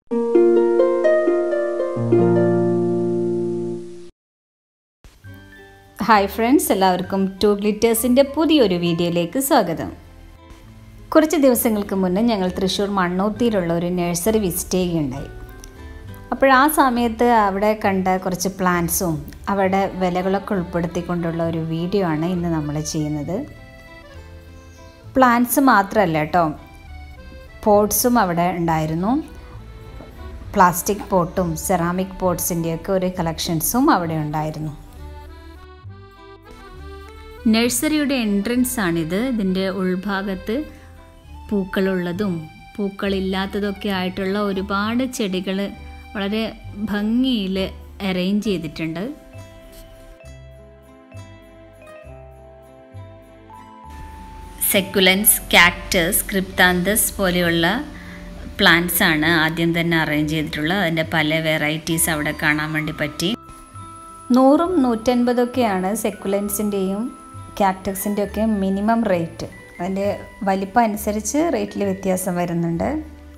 hi friends എല്ലാവർക്കും to ഗ്ലിറ്റേഴ്സിൻ്റെ പുതിയൊരു വീഡിയോയിലേക്ക് സ്വാഗതം കുറച്ച് ദിവസങ്ങൾക്ക് മുന്നേ ഞങ്ങൾ തൃശ്ശൂർ മണ്ണൂത്തിയിലുള്ള ഒരു നഴ്സറി വിസിറ്റ് ചെയ്യുകയുണ്ടായി അപ്പോൾ ആ സമയത്ത് അവിടെ കണ്ട കുറച്ച് പ്ലാന്റ്സും അവിടെ വിലകളൊക്കെ ഉൾപ്പെടുത്തിക്കൊണ്ടുള്ള ഒരു വീഡിയോ ആണ് ഇന്ന് നമ്മൾ ചെയ്യുന്നത് പ്ലാന്റ്സ് മാത്രമല്ല കേട്ടോ പോട്ട്സും അവിടെ ഉണ്ടായിരുന്നു പ്ലാസ്റ്റിക് പോട്ടും സെറാമിക് പോട്ട്സിൻ്റെയൊക്കെ ഒരു കളക്ഷൻസും അവിടെ ഉണ്ടായിരുന്നു നഴ്സറിയുടെ എൻട്രൻസ് ആണിത് ഇതിൻ്റെ ഉൾഭാഗത്ത് പൂക്കളുള്ളതും പൂക്കളില്ലാത്തതൊക്കെ ആയിട്ടുള്ള ഒരുപാട് ചെടികൾ വളരെ ഭംഗിയിൽ അറേഞ്ച് ചെയ്തിട്ടുണ്ട് സെക്കുലൻസ് കാക്ടസ് ക്രിപ്താന്തസ് പോലെയുള്ള പ്ലാന്റ്സ് ആണ് ആദ്യം തന്നെ അറേഞ്ച് ചെയ്തിട്ടുള്ളത് അതിൻ്റെ പല വെറൈറ്റീസ് അവിടെ കാണാൻ വേണ്ടി പറ്റി നൂറും നൂറ്റൻപതൊക്കെയാണ് സെക്കുലൻസിൻ്റെയും കാക്ടക്സിൻ്റെ ഒക്കെ മിനിമം റേറ്റ് അതിൻ്റെ വലിപ്പം അനുസരിച്ച് റേറ്റിൽ വ്യത്യാസം വരുന്നുണ്ട്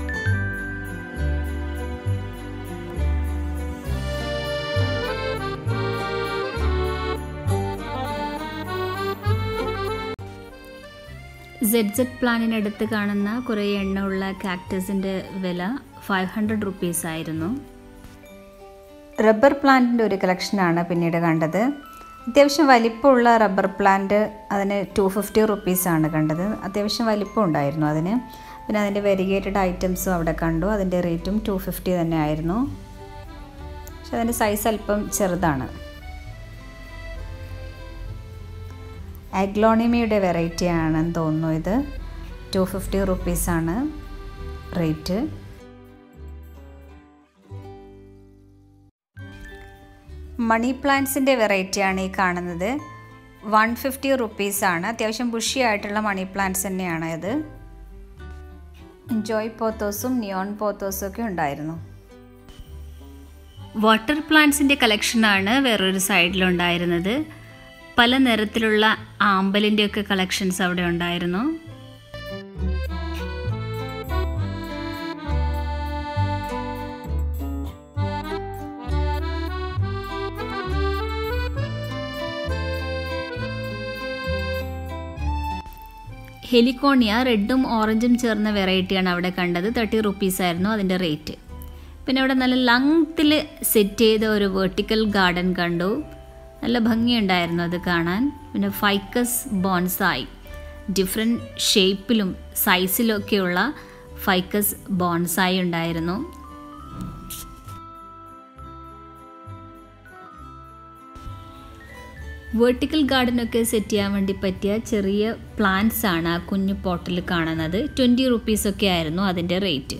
സെഡ് സെഡ് പ്ലാനിനടുത്ത് കാണുന്ന കുറേ എണ്ണമുള്ള കാക്ടസിൻ്റെ വില ഫൈവ് ഹൺഡ്രഡ് റുപ്പീസ് ആയിരുന്നു റബ്ബർ പ്ലാന്റിൻ്റെ ഒരു കളക്ഷനാണ് പിന്നീട് കണ്ടത് അത്യാവശ്യം വലിപ്പമുള്ള റബ്ബർ പ്ലാന്റ് അതിന് ടു ഫിഫ്റ്റി റുപ്പീസാണ് കണ്ടത് അത്യാവശ്യം വലിപ്പം ഉണ്ടായിരുന്നു അതിന് പിന്നെ അതിൻ്റെ വെരിഗേറ്റഡ് ഐറ്റംസും അവിടെ കണ്ടു അതിൻ്റെ റേറ്റും ടു ഫിഫ്റ്റി തന്നെ ആയിരുന്നു പക്ഷെ അതിൻ്റെ സൈസ് അല്പം ചെറുതാണ് അഗ്ലോണിമയുടെ വെറൈറ്റി ആണെന്ന് തോന്നുന്നു ഇത് ടു ഫിഫ്റ്റി റുപ്പീസാണ് റേറ്റ് മണി പ്ലാന്റ്സിൻ്റെ വെറൈറ്റിയാണ് ഈ കാണുന്നത് വൺ ഫിഫ്റ്റി റുപ്പീസാണ് അത്യാവശ്യം ബുഷി ആയിട്ടുള്ള മണി പ്ലാന്റ്സ് തന്നെയാണ് ഇത് ജോയ് പോത്തോസും നിയോൺ പോത്തോസും ഒക്കെ ഉണ്ടായിരുന്നു വാട്ടർ പ്ലാന്റ്സിൻ്റെ കളക്ഷനാണ് വേറൊരു സൈഡിലുണ്ടായിരുന്നത് പല നിറത്തിലുള്ള ആമ്പലിൻ്റെ ഒക്കെ കളക്ഷൻസ് അവിടെ ഉണ്ടായിരുന്നു ഹെലിക്കോണിയ റെഡും ഓറഞ്ചും ചേർന്ന വെറൈറ്റിയാണ് അവിടെ കണ്ടത് തേർട്ടി റുപ്പീസ് ആയിരുന്നു അതിൻ്റെ റേറ്റ് പിന്നെ അവിടെ നല്ല ലങ്ത്തിൽ സെറ്റ് ചെയ്ത ഒരു വെർട്ടിക്കൽ ഗാർഡൻ കണ്ടു നല്ല ഭംഗിയുണ്ടായിരുന്നു അത് കാണാൻ പിന്നെ ഫൈക്കസ് ബോൺസായി ഡിഫറെൻറ്റ് ഷേപ്പിലും സൈസിലൊക്കെയുള്ള ഫൈക്കസ് ബോൺസായി ഉണ്ടായിരുന്നു വേർട്ടിക്കൽ ഗാർഡനൊക്കെ സെറ്റ് ചെയ്യാൻ വേണ്ടി പറ്റിയ ചെറിയ പ്ലാന്റ്സ് ആണ് ആ കുഞ്ഞു പോട്ടിൽ കാണുന്നത് ട്വൻറ്റി റുപ്പീസൊക്കെ ആയിരുന്നു അതിൻ്റെ റേറ്റ്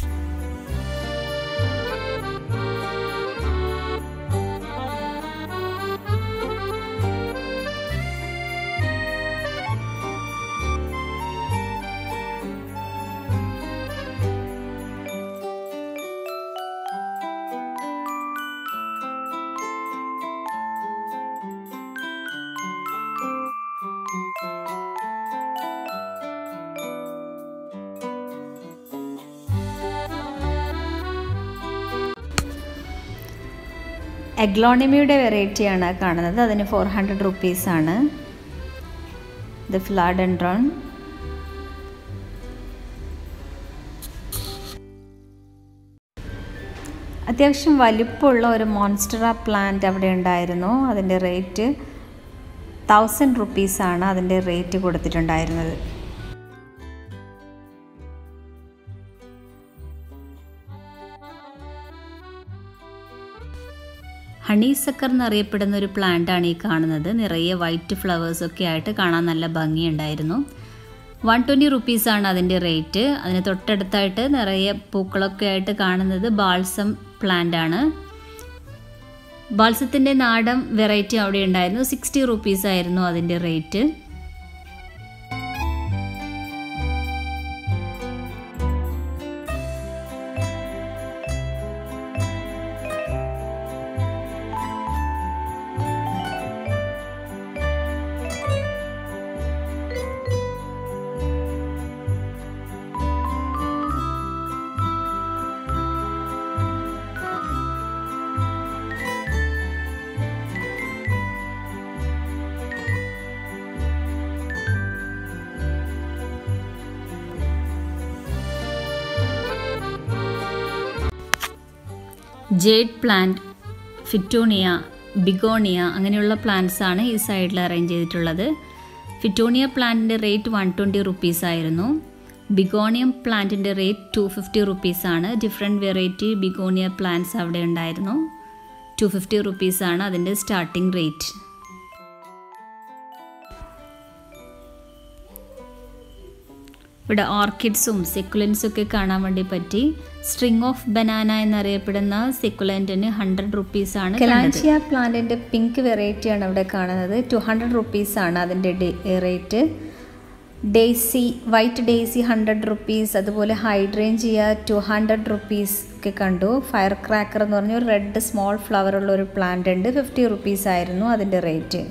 എഗ്ലോണിമയുടെ വെറൈറ്റിയാണ് കാണുന്നത് അതിന് ഫോർ ഹൺഡ്രഡ് റുപ്പീസാണ് ഇത് ഫ്ലാഡൻഡ്രോൺ അത്യാവശ്യം വലിപ്പമുള്ള ഒരു മോൺസ്റ്ററ പ്ലാന്റ് അവിടെ ഉണ്ടായിരുന്നു അതിൻ്റെ റേറ്റ് തൗസൻഡ് റുപ്പീസാണ് അതിൻ്റെ റേറ്റ് കൊടുത്തിട്ടുണ്ടായിരുന്നത് ഹണി സക്കർ എന്നറിയപ്പെടുന്ന ഒരു പ്ലാന്റ് ആണ് ഈ കാണുന്നത് നിറയെ വൈറ്റ് ഫ്ലവേഴ്സ് ഒക്കെ ആയിട്ട് കാണാൻ നല്ല ഭംഗിയുണ്ടായിരുന്നു വൺ ട്വൻറ്റി റുപ്പീസാണ് അതിൻ്റെ റേറ്റ് അതിന് തൊട്ടടുത്തായിട്ട് നിറയെ പൂക്കളൊക്കെ ആയിട്ട് കാണുന്നത് ബാൾസം പ്ലാന്റ് ആണ് ബാൾസത്തിൻ്റെ നാടൻ വെറൈറ്റി അവിടെ ഉണ്ടായിരുന്നു സിക്സ്റ്റി റുപ്പീസ് ആയിരുന്നു അതിൻ്റെ rate jade plant fittonia begonia അങ്ങനെയുള്ള പ്ലാന്റ്സ് ആണ് ഈ സൈഡിൽ അറേഞ്ച് ചെയ്തിട്ടുള്ളത് ഫിറ്റോണിയ പ്ലാന്റിൻ്റെ റേറ്റ് വൺ ട്വൻറ്റി റുപ്പീസ് ആയിരുന്നു ബിഗോണിയം പ്ലാന്റിൻ്റെ റേറ്റ് ടു ഫിഫ്റ്റി റുപ്പീസാണ് ഡിഫറെൻറ്റ് വെറൈറ്റി ബിഗോണിയ പ്ലാന്റ്സ് അവിടെ ഉണ്ടായിരുന്നു ടു ഫിഫ്റ്റി റുപ്പീസാണ് അതിൻ്റെ സ്റ്റാർട്ടിംഗ് റേറ്റ് ഇവിടെ ഓർക്കിഡ്സും സെക്കുലൻസും ഒക്കെ കാണാൻ വേണ്ടി പറ്റി സ്ട്രിങ് ഓഫ് ബനാന എന്നറിയപ്പെടുന്ന സെക്കുലൻറ്റിന് ഹൺഡ്രഡ് റുപ്പീസ് ആണ് കലാഞ്ചിയ പ്ലാന്റിന്റെ പിങ്ക് വെറൈറ്റി ആണ് ഇവിടെ കാണുന്നത് ടു ഹൺഡ്രഡ് റുപ്പീസ് ആണ് അതിൻ്റെ rate daisy white daisy hundred rupees അതുപോലെ ഹൈഡ്രേഞ്ചിയ ടു ഹൺഡ്രഡ് റുപ്പീസ് ഒക്കെ കണ്ടു ഫയർ ക്രാക്കർ എന്ന് പറഞ്ഞ ഒരു റെഡ് സ്മോൾ ഫ്ലവർ ഉള്ള ഒരു പ്ലാന്റ് ഉണ്ട് ഫിഫ്റ്റി റുപ്പീസ് ആയിരുന്നു അതിൻ്റെ റേറ്റ്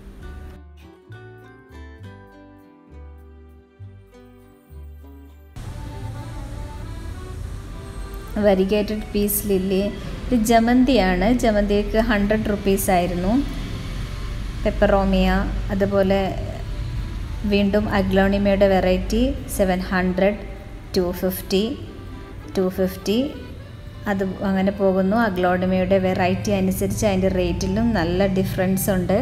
വരിഗേറ്റഡ് പീസ് ലില്ലി ഇത് ജമന്തിയാണ് ജമന്തിക്ക് ഹൺഡ്രഡ് റുപ്പീസ് ആയിരുന്നു പെപ്പറോമിയ അതുപോലെ വീണ്ടും അഗ്ലോണിമയുടെ variety seven hundred two fifty two fifty അത് അങ്ങനെ പോകുന്നു അഗ്ലോണിമയുടെ വെറൈറ്റി അനുസരിച്ച് അതിൻ്റെ റേറ്റിലും നല്ല ഡിഫറൻസ് ഉണ്ട്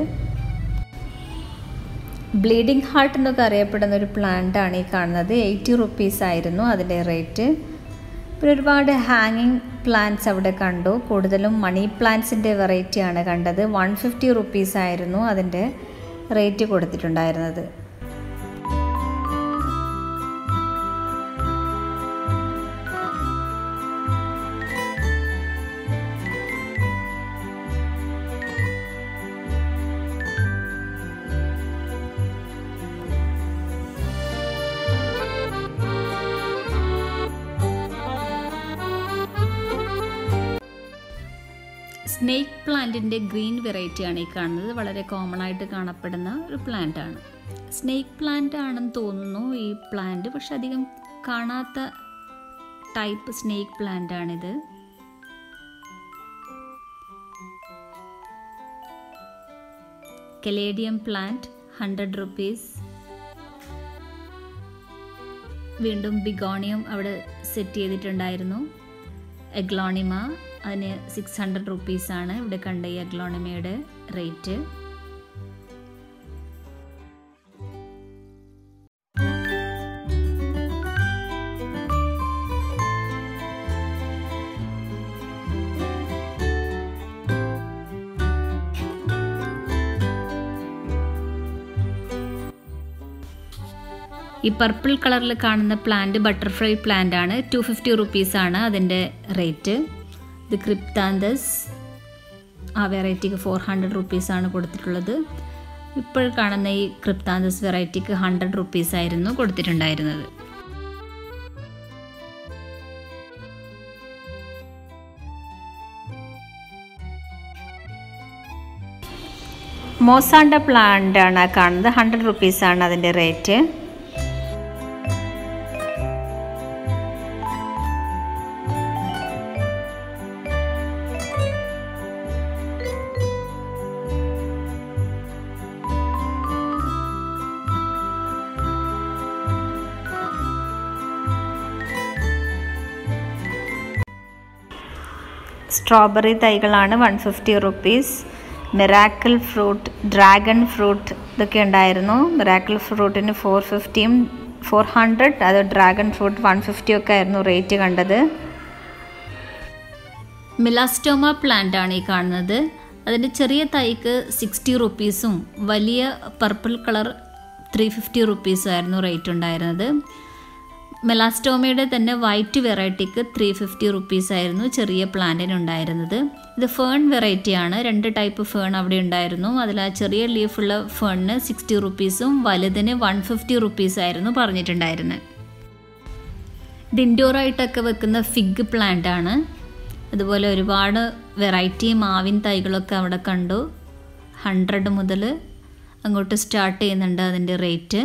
ബ്ലീഡിംഗ് ഹാർട്ട് എന്നൊക്കെ അറിയപ്പെടുന്ന ഒരു പ്ലാന്റ് ആണ് ഈ കാണുന്നത് എയ്റ്റി റുപ്പീസ് ആയിരുന്നു അതിൻ്റെ റേറ്റ് പിന്നെ ഒരുപാട് ഹാങ്ങിങ് പ്ലാന്റ്സ് അവിടെ കണ്ടു കൂടുതലും മണി പ്ലാന്റ്സിൻ്റെ വെറൈറ്റിയാണ് കണ്ടത് വൺ ഫിഫ്റ്റി റുപ്പീസ് ആയിരുന്നു അതിൻ്റെ റേറ്റ് കൊടുത്തിട്ടുണ്ടായിരുന്നത് സ്നേക്ക് പ്ലാന്റിൻ്റെ ഗ്രീൻ വെറൈറ്റിയാണ് ഈ കാണുന്നത് വളരെ കോമൺ ആയിട്ട് കാണപ്പെടുന്ന ഒരു പ്ലാന്റ് ആണ് സ്നേക്ക് പ്ലാന്റ് ആണെന്ന് തോന്നുന്നു ഈ പ്ലാന്റ് പക്ഷെ അധികം കാണാത്ത ടൈപ്പ് സ്നേക്ക് പ്ലാന്റ് ആണിത് കലേഡിയം പ്ലാന്റ് ഹൺഡ്രഡ് റുപ്പീസ് വീണ്ടും ബിഗോണിയം അവിടെ സെറ്റ് ചെയ്തിട്ടുണ്ടായിരുന്നു എഗ്ലോണിമ അതിന് സിക്സ് ഹൺഡ്രഡ് റുപ്പീസാണ് ഇവിടെ കണ്ട ഈ അഗ്ലോണിമയുടെ റേറ്റ് ഈ പർപ്പിൾ കളറിൽ കാണുന്ന പ്ലാന്റ് ബട്ടർഫ്ലൈ പ്ലാന്റ് ആണ് ടു ഫിഫ്റ്റി റുപ്പീസാണ് അതിൻ്റെ റേറ്റ് ഇത് ക്രിപ്താന്തസ് ആ വെറൈറ്റിക്ക് ഫോർ ഹൺഡ്രഡ് റുപ്പീസാണ് കൊടുത്തിട്ടുള്ളത് ഇപ്പോൾ കാണുന്ന ഈ ക്രിപ്താന്തസ് വെറൈറ്റിക്ക് ഹൺഡ്രഡ് റുപ്പീസ് ആയിരുന്നു കൊടുത്തിട്ടുണ്ടായിരുന്നത് മോസാണ്ട പ്ലാന്റ് ആണ് കാണുന്നത് ഹൺഡ്രഡ് റുപ്പീസാണ് അതിൻ്റെ റേറ്റ് സ്ട്രോബെറി തൈകളാണ് one fifty rupees miracle fruit dragon fruit ഇതൊക്കെ ഉണ്ടായിരുന്നു മിറാക്കിൾ ഫ്രൂട്ടിന് ഫോർ ഫിഫ്റ്റിയും ഫോർ ഹൺഡ്രഡ് അത് ഡ്രാഗൺ ഫ്രൂട്ട് വൺ ഫിഫ്റ്റി ഒക്കെ ആയിരുന്നു റേറ്റ് കണ്ടത് മിലാസ്റ്റോമ പ്ലാന്റ് ആണ് ഈ കാണുന്നത് അതിൻ്റെ ചെറിയ തൈക്ക് സിക്സ്റ്റി റുപ്പീസും വലിയ പർപ്പിൾ കളർ ത്രീ ഫിഫ്റ്റി റുപ്പീസും ആയിരുന്നു റേറ്റ് ഉണ്ടായിരുന്നത് മെലാസ്റ്റോമയുടെ തന്നെ വൈറ്റ് വെറൈറ്റിക്ക് ത്രീ ഫിഫ്റ്റി റുപ്പീസ് ആയിരുന്നു ചെറിയ പ്ലാന്റിന് ഉണ്ടായിരുന്നത് ഇത് ഫേൺ വെറൈറ്റിയാണ് രണ്ട് ടൈപ്പ് ഫേൺ അവിടെ ഉണ്ടായിരുന്നു അതിൽ ആ ചെറിയ ലീഫുള്ള ഫേണിന് സിക്സ്റ്റി റുപ്പീസും വലുതിന് വൺ ഫിഫ്റ്റി റുപ്പീസ് ആയിരുന്നു പറഞ്ഞിട്ടുണ്ടായിരുന്നത് ഇത് ഇൻഡോറായിട്ടൊക്കെ വെക്കുന്ന ഫിഗ് പ്ലാന്റ് ആണ് അതുപോലെ ഒരുപാട് വെറൈറ്റി മാവിൻ തൈകളൊക്കെ അവിടെ കണ്ടു ഹൺഡ്രഡ് മുതൽ അങ്ങോട്ട് സ്റ്റാർട്ട് ചെയ്യുന്നുണ്ട് അതിൻ്റെ റേറ്റ്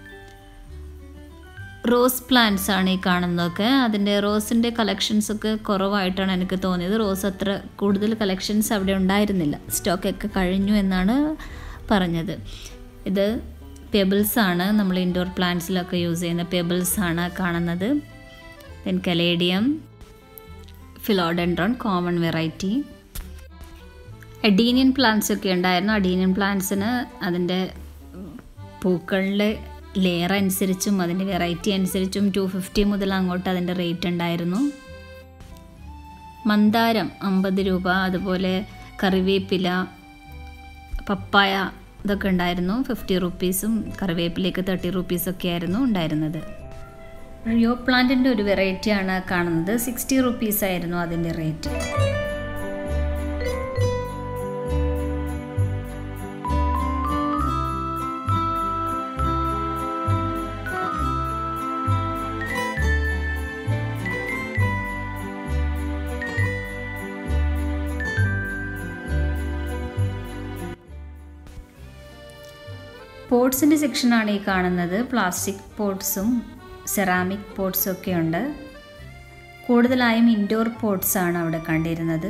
റോസ് പ്ലാന്റ്സ് ആണ് ഈ കാണുന്നതൊക്കെ അതിൻ്റെ റോസിൻ്റെ കളക്ഷൻസ് ഒക്കെ കുറവായിട്ടാണ് എനിക്ക് തോന്നിയത് റോസ് അത്ര കൂടുതൽ കളക്ഷൻസ് അവിടെ ഉണ്ടായിരുന്നില്ല സ്റ്റോക്കൊക്കെ കഴിഞ്ഞു എന്നാണ് പറഞ്ഞത് ഇത് പെബിൾസ് ആണ് നമ്മൾ ഇൻഡോർ പ്ലാന്റ്സിലൊക്കെ യൂസ് ചെയ്യുന്ന പെബിൾസ് ആണ് കാണുന്നത് then caladium philodendron common variety adenium plants ഒക്കെ ഉണ്ടായിരുന്നു അഡീനിയൻ പ്ലാന്റ്സിന് അതിൻ്റെ പൂക്കളുടെ ലെയർ അനുസരിച്ചും അതിൻ്റെ വെറൈറ്റി അനുസരിച്ചും ടു ഫിഫ്റ്റി മുതൽ അങ്ങോട്ട് അതിൻ്റെ റേറ്റ് ഉണ്ടായിരുന്നു മന്ദാരം അമ്പത് രൂപ അതുപോലെ കറിവേപ്പില പപ്പായ ഇതൊക്കെ ഉണ്ടായിരുന്നു ഫിഫ്റ്റി റുപ്പീസും കറിവേപ്പിലേക്ക് തേർട്ടി റുപ്പീസൊക്കെ ആയിരുന്നു ഉണ്ടായിരുന്നത് റിയോ പ്ലാന്റിൻ്റെ ഒരു വെറൈറ്റിയാണ് കാണുന്നത് സിക്സ്റ്റി റുപ്പീസ് ആയിരുന്നു അതിൻ്റെ റേറ്റ് പോട്ട്സിൻ്റെ സെക്ഷനാണ് ഈ കാണുന്നത് പ്ലാസ്റ്റിക് പോട്ട്സും സെറാമിക് പോട്ട്സും ഒക്കെ ഉണ്ട് കൂടുതലായും ഇൻഡോർ പോട്ട്സ് ആണ് അവിടെ കണ്ടിരുന്നത്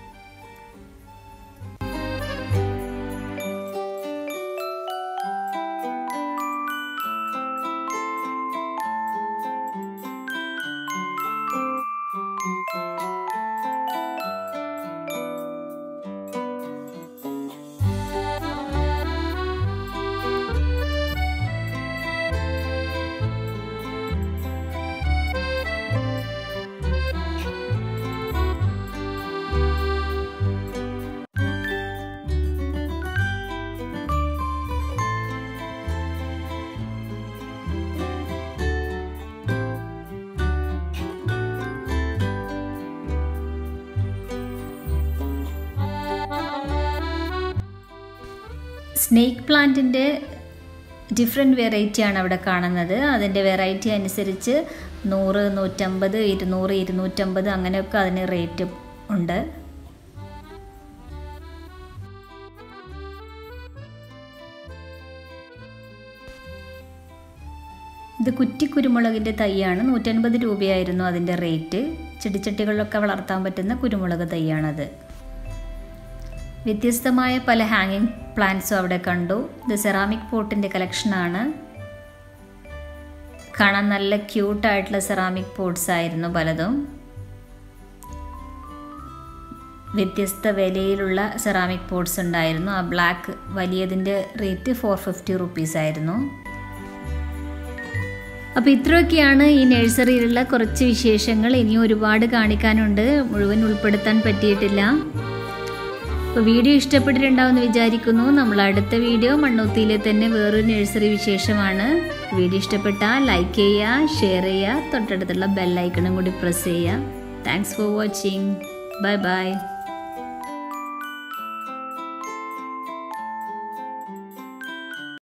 സ്നേക്ക് പ്ലാന്റിൻ്റെ ഡിഫറെൻറ്റ് വെറൈറ്റിയാണ് അവിടെ കാണുന്നത് അതിൻ്റെ വെറൈറ്റി അനുസരിച്ച് നൂറ് നൂറ്റമ്പത് ഇരുന്നൂറ് ഇരുന്നൂറ്റമ്പത് അങ്ങനെയൊക്കെ അതിന് റേറ്റ് ഉണ്ട് ഇത് കുറ്റി കുരുമുളകിൻ്റെ തൈയാണ് നൂറ്റൻപത് രൂപയായിരുന്നു അതിൻ്റെ റേറ്റ് ചെടിച്ചട്ടികളിലൊക്കെ വളർത്താൻ പറ്റുന്ന കുരുമുളക് തൈയാണത് വ്യത്യസ്തമായ പല ഹാങ്ങിങ് പ്ലാന്റ്സും അവിടെ കണ്ടു ഇത് സെറാമിക് പോട്ടിൻ്റെ കളക്ഷനാണ് കാണാൻ നല്ല ക്യൂട്ടായിട്ടുള്ള സെറാമിക് പോട്ട്സ് ആയിരുന്നു പലതും വ്യത്യസ്ത വിലയിലുള്ള സെറാമിക് പോട്ട്സ് ഉണ്ടായിരുന്നു ആ ബ്ലാക്ക് വലിയതിൻ്റെ റേറ്റ് ഫോർ ഫിഫ്റ്റി റുപ്പീസ് ആയിരുന്നു അപ്പോൾ ഇത്രയൊക്കെയാണ് ഈ നഴ്സറിയിലുള്ള കുറച്ച് വിശേഷങ്ങൾ ഇനിയും ഒരുപാട് കാണിക്കാനുണ്ട് മുഴുവൻ ഉൾപ്പെടുത്താൻ പറ്റിയിട്ടില്ല അപ്പോൾ വീഡിയോ ഇഷ്ടപ്പെട്ടിട്ടുണ്ടാവുമെന്ന് വിചാരിക്കുന്നു നമ്മൾ അടുത്ത വീഡിയോ മണ്ണൂത്തിയിലെ തന്നെ വേറൊരു നഴ്സറി വിശേഷമാണ് വീഡിയോ ഇഷ്ടപ്പെട്ടാൽ ലൈക്ക് ചെയ്യുക ഷെയർ ചെയ്യുക തൊട്ടടുത്തുള്ള ബെല്ലൈക്കണും കൂടി പ്രസ് ചെയ്യുക thanks for watching bye by